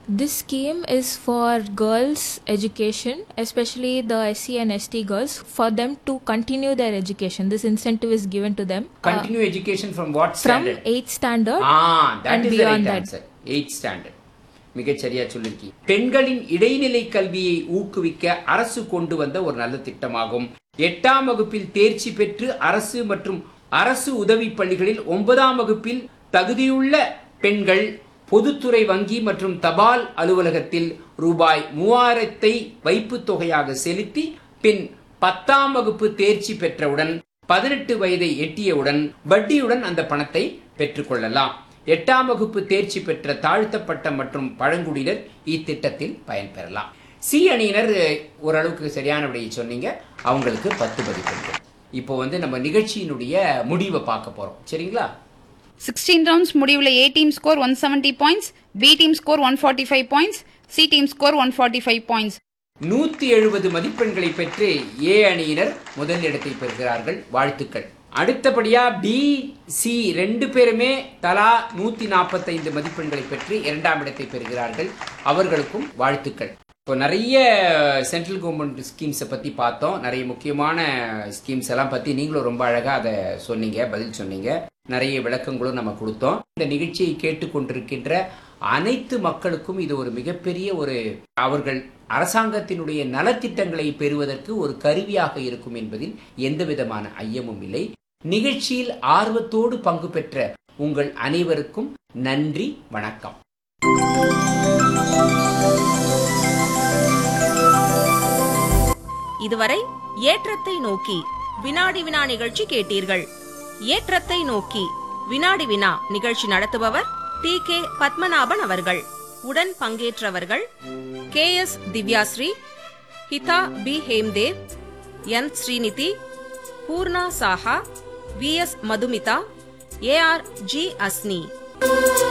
This scheme is for girls' education, especially the SC and ST girls, for them to continue their education. This incentive is given to them uh, Continue education from what from standard? 8th standard. Ah, that and is the beyond right that. answer. 8th standard. மிகச் சரியா சொல்லிருக்கீங்க பெண்களின் இடைநிலை கல்வியை ஊக்குவிக்க அரசு கொண்டு வந்த ஒரு நல்ல திட்டமாகும் எட்டாம் வகுப்பில் தேர்ச்சி பெற்று அரசு மற்றும் அரசு உதவி பள்ளிகளில் ஒன்பதாம் வகுப்பில் தகுதியுள்ள பெண்கள் பொதுத்துறை வங்கி மற்றும் தபால் அலுவலகத்தில் ரூபாய் மூவாயிரத்தை வைப்புத் தொகையாக செலுத்தி பின் பத்தாம் வகுப்பு தேர்ச்சி பெற்றவுடன் பதினெட்டு வயதை எட்டியவுடன் வட்டியுடன் அந்த பணத்தை பெற்றுக்கொள்ளலாம் எட்டாம் வகுப்பு தேர்ச்சி பெற்ற தாழ்த்தப்பட்ட மற்றும் பழங்குடியினர் இத்திட்டத்தில் பயன்பெறலாம் சி அணியினர் அஹ், ஓரளவுக்கு சரியான விடையை சொன்னீங்க அவங்களுக்கு பத்து மதிப்பெண்கள் இப்போ வந்து நம்ம நிகழ்ச்சியினுடைய முடிவை பார்க்க போறோம் சரிங்களா சிக்ஸ்டீன் ரவுண்ட்ஸ் முடிவில் A team score one seventy points B team score one forty five points C team score one forty five points நூத்தி எழுபது மதிப்பெண்களை பெற்று ஏ அணியினர் முதல் இடத்தை பெறுகிறார்கள் வாழ்த்துக்கள் அடுத்தபடியா பி சி ரெண்டு பேருமே தலா நூத்தி நாற்பத்தைந்து மதிப்பெண்களை பெற்று இரண்டாம் இடத்தை பெறுகிறார்கள் அவர்களுக்கும் வாழ்த்துக்கள் இப்போ நிறைய சென்ட்ரல் கவர்மெண்ட் ஸ்கீம்ஸை பற்றி பார்த்தோம் நிறைய முக்கியமான ஸ்கீம்ஸ் எல்லாம் பற்றி நீங்களும் ரொம்ப அழகாக அதை சொன்னீங்க பதில் சொன்னீங்க நிறைய விளக்கங்களும் நம்ம கொடுத்தோம் இந்த நிகழ்ச்சியை கேட்டுக்கொண்டிருக்கின்ற அனைத்து மக்களுக்கும் இது ஒரு மிகப்பெரிய ஒரு அவர்கள் அரசாங்கத்தினுடைய நலத்திட்டங்களை பெறுவதற்கு ஒரு கருவியாக இருக்கும் என்பதில் எந்த விதமான ஐயமும் இல்லை நிகழ்ச்சியில் ஆர்வத்தோடு பங்கு பெற்ற உங்கள் அனைவருக்கும் நன்றி வணக்கம் இதுவரை ஏற்றத்தை நோக்கி வினாடி வினா நிகழ்ச்சி கேட்டீர்கள் ஏற்றத்தை நோக்கி வினாடி வினா நிகழ்ச்சி நடத்துபவர் டி கே பத்மநாபன் அவர்கள் உடன் பங்கேற்றவர்கள் K S Divyasree Hitha P Hemdev N Srinidhi Poorna Saha V S Madhumitha A R G அஸ்னி